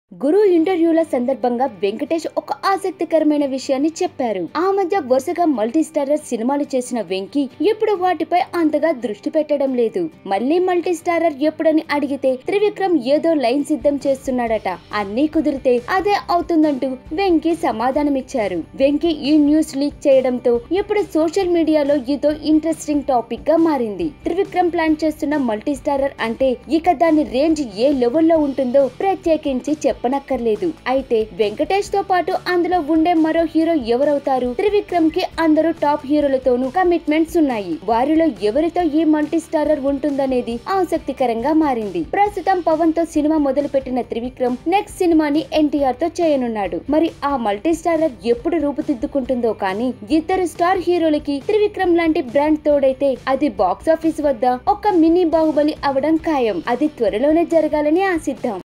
గురు ఇంటర్వ్యూల సందర్భంగా వెంకటేష్ ఒక ఆసక్తికరమైన విషయాన్ని చెప్పారు ఆ మధ్య వరుసగా మల్టీ స్టారర్ సినిమాలు చేసిన వెంకీ ఇప్పుడు వాటిపై అంతగా దృష్టి పెట్టడం లేదు మళ్ళీ మల్టీ స్టారర్ ఎప్పుడని అడిగితే త్రివిక్రమ్ ఏదో లైన్ సిద్ధం చేస్తున్నాడట అన్నీ కుదిరితే అదే అవుతుందంటూ వెంకీ సమాధానమిచ్చారు వెంకీ ఈ న్యూస్ లీక్ చేయడంతో ఇప్పుడు సోషల్ మీడియాలో ఇదో ఇంట్రెస్టింగ్ టాపిక్ గా మారింది త్రివిక్రమ్ ప్లాన్ చేస్తున్న మల్టీ స్టారర్ అంటే ఇక దాని రేంజ్ ఏ లెవెల్లో ఉంటుందో ప్రత్యేకించి చెప్పనక్కర్లేదు అయితే వెంకటేష్ తో పాటు అందులో ఉండే మరో హీరో ఎవరవుతారు త్రివిక్రమ్ కి అందరూ టాప్ హీరోలతోనూ కమిట్మెంట్స్ ఉన్నాయి వారిలో ఎవరితో ఈ మల్టీ స్టారర్ ఉంటుందనేది ఆసక్తికరంగా మారింది ప్రస్తుతం పవన్ తో సినిమా మొదలు పెట్టిన త్రివిక్రమ్ నెక్స్ట్ సినిమాని ఎన్టీఆర్ తో చేయనున్నాడు మరి ఆ మల్టీ స్టారర్ ఎప్పుడు రూపుదిద్దుకుంటుందో కానీ ఇద్దరు స్టార్ హీరోలకి త్రివిక్రమ్ లాంటి బ్రాండ్ తోడైతే అది బాక్స్ ఆఫీస్ వద్ద ఒక మినీ బాహుబలి అవడం ఖాయం అది త్వరలోనే జరగాలని ఆశిద్దాం